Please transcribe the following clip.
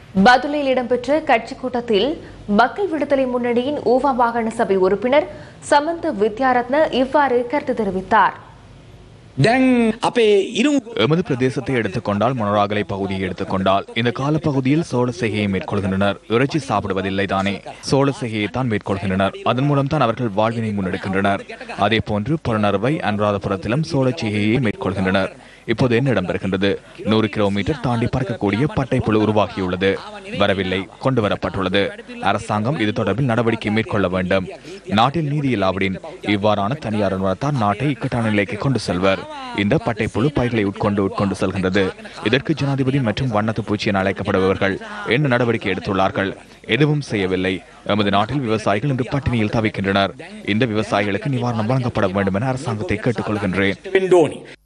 பதுளையில் இடம்பெற்ற கட்சி கூட்டத்தில் மக்கள் விடுதலை முன்னணியின் ஊவா மாகாண சபை உறுப்பினர் சமந்த வித்யாரத்ன இவ்வாறு கருத்து தெரிவித்தார் දැන් අපේ ඉරුම් எமது பிரதேசத்தை எடுத்துக்கொண்டால் மொனராகலை பகுதியை எடுத்துக்கொண்டால் இந்த காலப்பகுதியில் சோழ செய்கையை மேற்கொள்கின்றனர் இறைச்சி சாப்பிடுவதில்லை தானே சோழ செய்கையை தான் மேற்கொள்கின்றனர் அதன் மூலம் தான் அவர்கள் வாழ்வினை முன்னெடுக்கின்றனர் அதே போன்று புறநறுவை அனுராதபுரத்திலும் சோழ செய்கையை மேற்கொள்கின்றனர் இப்போது என்ன இடம்பெறுகின்றது நூறு கிலோமீட்டர் தாண்டி பறக்கக்கூடிய பட்டைப்புழு உருவாகியுள்ளது வரவில்லை கொண்டு வரப்பட்டுள்ளது அரசாங்கம் இது தொடர்பில் நடவடிக்கை மேற்கொள்ள வேண்டும் நாட்டில் நீதி இல்லாவிடின் இவ்வாறான தனியார் நிறுவனத்தார் நாட்டை இக்கட்டான நிலைக்கு கொண்டு செல்வர் இந்த பட்டைப்புழு பைகளை உட்கொண்டு உட்கொண்டு செல்கின்றது இதற்கு ஜனாதிபதி மற்றும் வண்ணத்து பூச்சி என அழைக்கப்படுபவர்கள் என்ன நடவடிக்கை எடுத்துள்ளார்கள் எதுவும் செய்யவில்லை எமது நாட்டில் விவசாயிகள் இன்று பட்டினியில் தவிக்கின்றனர் இந்த விவசாயிகளுக்கு நிவாரணம் வழங்கப்பட வேண்டும் என அரசாங்கத்தை கேட்டுக்கொள்கின்றேன் වෙන්ඩෝනි